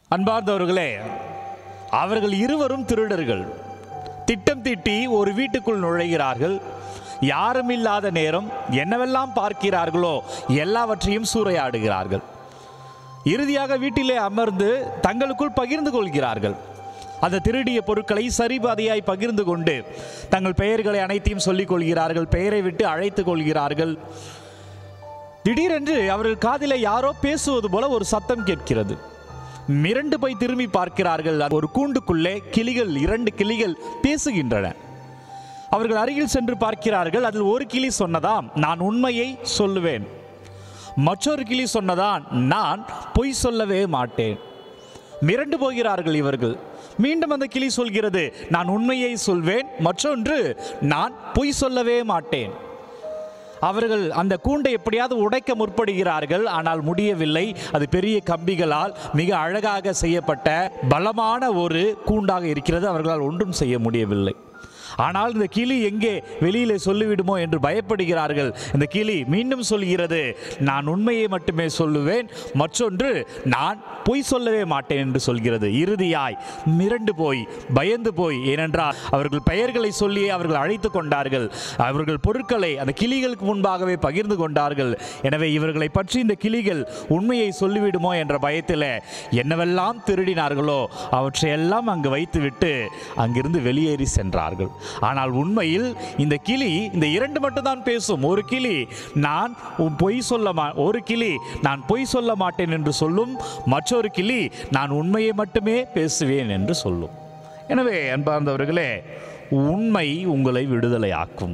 அன்பார்ந்தவர்களே அவர்கள் இருவரும் திருடர்கள் திட்டம் தீட்டி ஒரு வீட்டுக்குள் நுழைகிறார்கள் யாரும் இல்லாத நேரம் என்னவெல்லாம் பார்க்கிறார்களோ எல்லாவற்றையும் சூறையாடுகிறார்கள் இறுதியாக வீட்டிலே அமர்ந்து தங்களுக்குள் பகிர்ந்து கொள்கிறார்கள் அந்த திருடிய பொருட்களை சரிபாதியாய் பகிர்ந்து கொண்டு தங்கள் பெயர்களை அனைத்தையும் சொல்லிக் கொள்கிறார்கள் பெயரை விட்டு அழைத்துக் கொள்கிறார்கள் திடீரென்று அவர்கள் காதிலே யாரோ பேசுவது போல ஒரு சத்தம் கேட்கிறது மிரண்டு போய் திரும்பி பார்க்கிறார்கள் ஒரு கூண்டுக்குள்ளே கிளிகள் இரண்டு கிளிகள் பேசுகின்றன அவர்கள் அருகில் சென்று பார்க்கிறார்கள் அதில் ஒரு கிளி சொன்னதாம் நான் உண்மையை சொல்லுவேன் மற்றொரு கிளி சொன்னதான் நான் பொய் சொல்லவே மாட்டேன் மிரண்டு போகிறார்கள் இவர்கள் மீண்டும் அந்த கிளி சொல்கிறது நான் உண்மையை சொல்வேன் மற்றொன்று நான் பொய் சொல்லவே மாட்டேன் அவர்கள் அந்த கூண்டை எப்படியாவது உடைக்க முற்படுகிறார்கள் ஆனால் முடியவில்லை அது பெரிய கம்பிகளால் மிக அழகாக செய்யப்பட்ட பலமான ஒரு கூண்டாக இருக்கிறது அவர்களால் ஒன்றும் செய்ய முடியவில்லை ஆனால் இந்த கிளி எங்கே வெளியிலே சொல்லிவிடுமோ என்று பயப்படுகிறார்கள் இந்த கிளி மீண்டும் சொல்கிறது நான் உண்மையை மட்டுமே சொல்லுவேன் மற்றொன்று நான் பொய் சொல்லவே மாட்டேன் என்று சொல்கிறது இறுதியாய் மிரண்டு போய் பயந்து போய் ஏனென்றால் அவர்கள் பெயர்களை சொல்லி அவர்கள் அழைத்து கொண்டார்கள் அவர்கள் பொருட்களை அந்த கிளிகளுக்கு முன்பாகவே பகிர்ந்து கொண்டார்கள் எனவே இவர்களை பற்றி இந்த கிளிகள் உண்மையை சொல்லிவிடுமோ என்ற பயத்தில் என்னவெல்லாம் திருடினார்களோ அவற்றையெல்லாம் அங்கு வைத்துவிட்டு அங்கிருந்து வெளியேறி சென்றார்கள் ஆனால் உண்மையில் இந்த கிளி இந்த இரண்டு மட்டும்தான் பேசும் ஒரு கிளி நான் உன் பொய் சொல்ல மா ஒரு கிளி நான் பொய் சொல்ல மாட்டேன் என்று சொல்லும் மற்றொரு கிளி நான் உண்மையை மட்டுமே பேசுவேன் என்று சொல்லும் எனவே அன்பார்ந்தவர்களே உண்மை உங்களை விடுதலையாக்கும்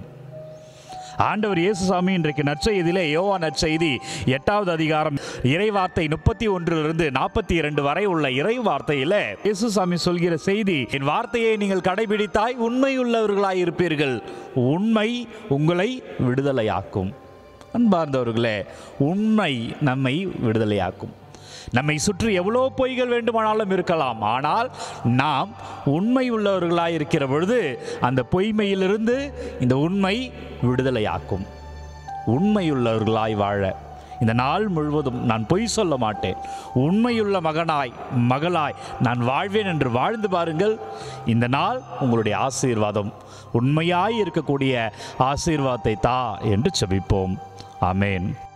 ஆண்டவர் இயேசுசாமி இன்றைக்கு நற்செய்தியிலே யோவா நற்செய்தி எட்டாவது அதிகாரம் இறைவார்த்தை முப்பத்தி ஒன்றிலிருந்து நாற்பத்தி இரண்டு வரை உள்ள இறை வார்த்தையில இயேசுசாமி சொல்கிற செய்தி என் வார்த்தையை நீங்கள் கடைபிடித்தாய் உண்மையுள்ளவர்களாய் இருப்பீர்கள் உண்மை உங்களை விடுதலையாக்கும் அன்பார்ந்தவர்களே உண்மை நம்மை விடுதலையாக்கும் நம்மை சுற்றி எவ்வளோ பொய்கள் வேண்டுமானாலும் இருக்கலாம் ஆனால் நாம் உண்மை உள்ளவர்களாய் இருக்கிற பொழுது அந்த பொய்மையிலிருந்து இந்த உண்மை விடுதலையாக்கும் உண்மையுள்ளவர்களாய் வாழ இந்த நாள் முழுவதும் நான் பொய் சொல்ல மாட்டேன் உண்மையுள்ள மகனாய் மகளாய் நான் வாழ்வேன் என்று வாழ்ந்து பாருங்கள் இந்த நாள் உங்களுடைய ஆசீர்வாதம் உண்மையாய் இருக்கக்கூடிய ஆசீர்வாதத்தை தா என்று செபிப்போம் ஆமேன்